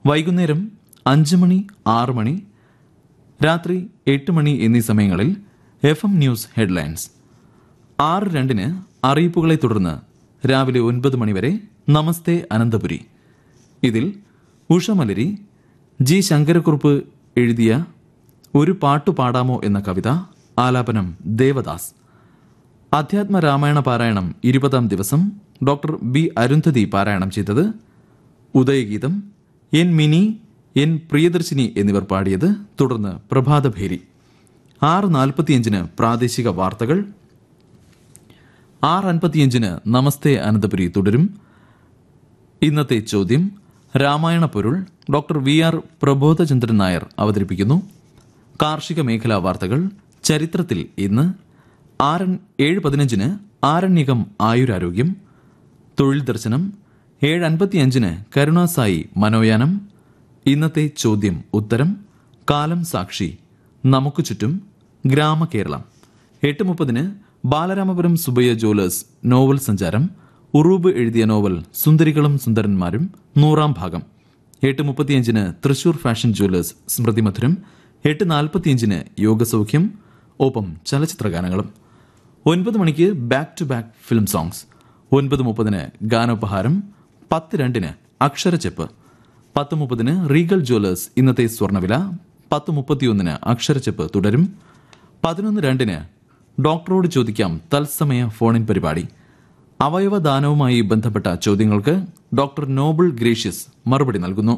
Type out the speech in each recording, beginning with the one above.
വൈകുന്നേരം അഞ്ച് മണി ആറ് മണി രാത്രി എട്ട് മണി എന്നീ സമയങ്ങളിൽ എഫ് എം ന്യൂസ് ഹെഡ്ലൈൻസ് ആറ് രണ്ടിന് അറിയിപ്പുകളെ തുടർന്ന് രാവിലെ ഒൻപത് മണിവരെ നമസ്തേ അനന്തപുരി ഇതിൽ ഉഷമലരി ജി ശങ്കരക്കുറുപ്പ് എഴുതിയ ഒരു പാട്ടു പാടാമോ എന്ന കവിത ആലാപനം ദേവദാസ് അധ്യാത്മ രാമായണ പാരായണം ഇരുപതാം ദിവസം ഡോക്ടർ ബി അരുന്ധതി പാരായണം ചെയ്തത് ഉദയഗീതം എൻ മിനി എൻ പ്രിയദർശിനി എന്നിവർ പാടിയത് തുടർന്ന് പ്രഭാതഭേരി ആറ് നാൽപ്പത്തിയഞ്ചിന് പ്രാദേശിക വാർത്തകൾ ആറ് അൻപത്തിയഞ്ചിന് നമസ്തേ അനന്തപുരി തുടരും ഇന്നത്തെ ചോദ്യം രാമായണ പൊരുൾ doctor V R Prabodhachandran Nair അവതരിപ്പിക്കുന്നു കാർഷിക മേഖലാ വാർത്തകൾ ചരിത്രത്തിൽ ഇന്ന് ആരൺ ഏഴ് പതിനഞ്ചിന് ആരണ്യകം ആയുരാരോഗ്യം തൊഴിൽ ദർശനം ഏഴ് അൻപത്തിയഞ്ചിന് കരുണാസായി മനോയാനം ഇന്നത്തെ ചോദ്യം ഉത്തരം കാലം സാക്ഷി നമുക്ക് ചുറ്റും ഗ്രാമകേരളം എട്ട് മുപ്പതിന് ബാലരാമപുരം സുബയ്യ ജോലേഴ്സ് നോവൽ സഞ്ചാരം ഉറൂബ് എഴുതിയ നോവൽ സുന്ദരികളും സുന്ദരന്മാരും നൂറാം ഭാഗം എട്ട് മുപ്പത്തിയഞ്ചിന് തൃശൂർ ഫാഷൻ ജുവലേഴ്സ് സ്മൃതി മധുരം എട്ട് നാൽപ്പത്തിയഞ്ചിന് യോഗസൗഖ്യം ഒപ്പം ചലച്ചിത്രഗാനങ്ങളും ഒൻപത് മണിക്ക് back to back film songs ഒൻപത് മുപ്പതിന് ഗാനോപഹാരം പത്ത് രണ്ടിന് അക്ഷരച്ചെപ്പ് പത്ത് മുപ്പതിന് റീഗൽ ജ്വല്ലേഴ്സ് ഇന്നത്തെ സ്വർണ്ണവില പത്ത് മുപ്പത്തിയൊന്നിന് അക്ഷരച്ചെപ്പ് തുടരും പതിനൊന്ന് രണ്ടിന് ഡോക്ടറോട് ചോദിക്കാം തത്സമയ ഫോണിൻ പരിപാടി അവയവദാനവുമായി ബന്ധപ്പെട്ട ചോദ്യങ്ങൾക്ക് ഡോക്ടർ നോബിൾ ഗ്രേഷ്യസ് മറുപടി നൽകുന്നു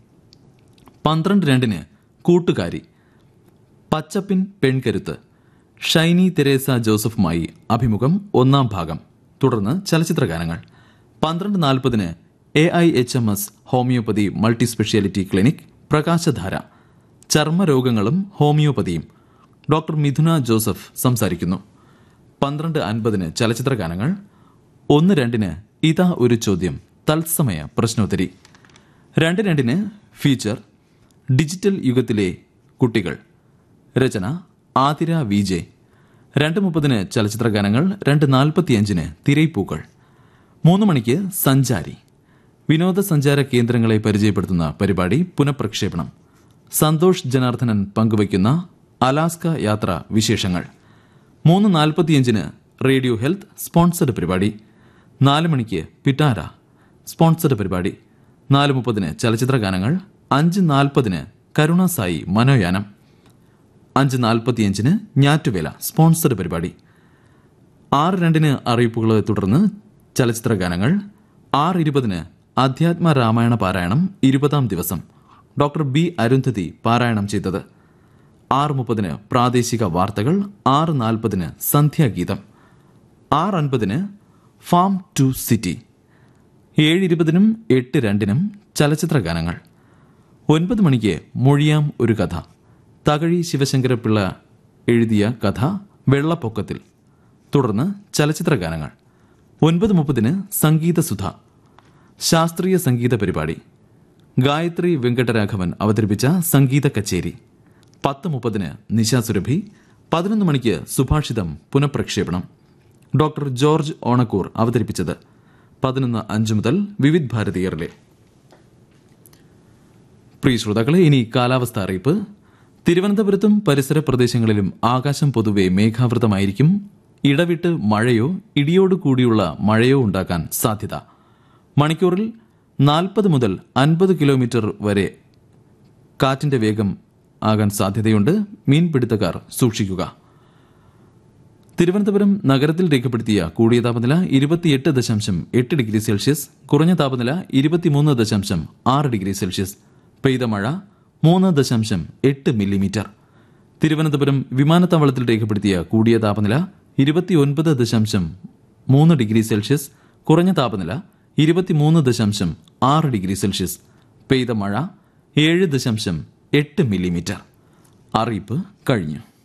പന്ത്രണ്ട് രണ്ടിന് കൂട്ടുകാരി പച്ചപ്പിൻ പെൺകരുത്ത് ഷൈനി തെരേസ ജോസഫുമായി അഭിമുഖം ഒന്നാം ഭാഗം തുടർന്ന് ചലച്ചിത്രഗാനങ്ങൾ പന്ത്രണ്ട് നാൽപ്പതിന് A I H M S homoeopathy multi speciality clinic പ്രകാശധാര ചർമ്മരോഗങ്ങളും ഹോമിയോപ്പതിയും ഡോക്ടർ മിഥുന ജോസഫ് സംസാരിക്കുന്നു പന്ത്രണ്ട് അൻപതിന് ചലച്ചിത്രഗാനങ്ങൾ ഒന്ന് രണ്ടിന് ഇതാ ഒരു ചോദ്യം തത്സമയ പ്രശ്നോത്തരി രണ്ട് രണ്ടിന് ഫീച്ചർ ഡിജിറ്റൽ യുഗത്തിലെ കുട്ടികൾ രചന ആതിര വി ജെ രണ്ട് മുപ്പതിന് ചലച്ചിത്രഗാനങ്ങൾ രണ്ട് നാൽപ്പത്തിയഞ്ചിന് തിരൈപ്പൂക്കൾ മൂന്ന് മണിക്ക് സഞ്ചാരി വിനോദസഞ്ചാര കേന്ദ്രങ്ങളെ പരിചയപ്പെടുത്തുന്ന പരിപാടി പുനഃപ്രക്ഷേപണം സന്തോഷ് ജനാർദ്ദനൻ പങ്കുവയ്ക്കുന്ന അലാസ്ക യാത്ര വിശേഷങ്ങൾ മൂന്ന് നാൽപ്പത്തിയഞ്ചിന് റേഡിയോ ഹെൽത്ത് സ്പോൺസർഡ് പരിപാടി നാല് മണിക്ക് പിറ്റാര സ്പോൺസർഡ് പരിപാടി നാല് മുപ്പതിന് ചലച്ചിത്ര ഗാനങ്ങൾ അഞ്ച് നാൽപ്പതിന് കരുണാസായി മനോയാനം അഞ്ച് നാൽപ്പത്തിയഞ്ചിന് ഞാറ്റുവേല സ്പോൺസർഡ് പരിപാടി ആറ് രണ്ടിന് അറിയിപ്പുകളെ തുടർന്ന് ചലച്ചിത്ര ഗാനങ്ങൾ ആറ് ഇരുപതിന് അധ്യാത്മ രാമായണ പാരായണം ഇരുപതാം ദിവസം ഡോക്ടർ ബി അരുന്ധതി പാരായണം ചെയ്തത് ആറ് മുപ്പതിന് പ്രാദേശിക വാർത്തകൾ ആറ് നാൽപ്പതിന് സന്ധ്യാഗീതം ആറ് അൻപതിന് ഫാം ടു സിറ്റി ഏഴ് ഇരുപതിനും എട്ട് രണ്ടിനും ചലച്ചിത്ര ഗാനങ്ങൾ ഒൻപത് മണിക്ക് മൊഴിയാം ഒരു കഥ തകഴി ശിവശങ്കരപിള്ള എഴുതിയ കഥ വെള്ളപ്പൊക്കത്തിൽ തുടർന്ന് ചലച്ചിത്ര ഗാനങ്ങൾ ഒൻപത് മുപ്പതിന് സംഗീതസുധ ശാസ്ത്രീയ സംഗീത പരിപാടി ഗായത്രി വെങ്കടരാഘവൻ അവതരിപ്പിച്ച സംഗീത കച്ചേരി പത്ത് മുപ്പതിന് നിശാ സുരഭി പതിനൊന്ന് മണിക്ക് സുഭാഷിതം പുനഃപ്രക്ഷേപണം ഡോക്ടർ ജോർജ് ഓണക്കൂർ അവതരിപ്പിച്ചത് പതിനൊന്ന് അഞ്ച് മുതൽ വിവിധ് ഭാരതീയറിലെ പ്രിയ ശ്രോതാക്കളെ ഇനി കാലാവസ്ഥ അറിയിപ്പ് തിരുവനന്തപുരത്തും പരിസര പ്രദേശങ്ങളിലും ആകാശം പൊതുവെ മേഘാവൃതമായിരിക്കും ഇടവിട്ട് മഴയോ ഇടിയോട് കൂടിയുള്ള മഴയോ ഉണ്ടാക്കാൻ സാധ്യത മണിക്കൂറിൽ നാൽപ്പത് മുതൽ അൻപത് കിലോമീറ്റർ വരെ കാറ്റിന്റെ വേഗം ആകാൻ സാധ്യതയുണ്ട് മീൻപിടുത്തക്കാർ സൂക്ഷിക്കുക തിരുവനന്തപുരം നഗരത്തിൽ രേഖപ്പെടുത്തിയ കൂടിയ താപനില ഇരുപത്തിയെട്ട് ദശാംശം എട്ട് ഡിഗ്രി സെൽഷ്യസ് കുറഞ്ഞ താപനില ഇരുപത്തിമൂന്ന് ദശാംശം ആറ് ഡിഗ്രി സെൽഷ്യസ് പെയ്ത മഴ മൂന്ന് ദശാംശം എട്ട് മില്ലിമീറ്റർ തിരുവനന്തപുരം വിമാനത്താവളത്തിൽ രേഖപ്പെടുത്തിയ കൂടിയ താപനില ഇരുപത്തിയൊൻപത് ദശാംശം മൂന്ന് ഡിഗ്രി സെൽഷ്യസ് കുറഞ്ഞ താപനില ഇരുപത്തിമൂന്ന് ദശാംശം ആറ് ഡിഗ്രി സെൽഷ്യസ് പെയ്ത മഴ ഏഴ് ദശാംശം എട്ട് മില്ലിമീറ്റർ അറിയിപ്പ് കഴിഞ്ഞു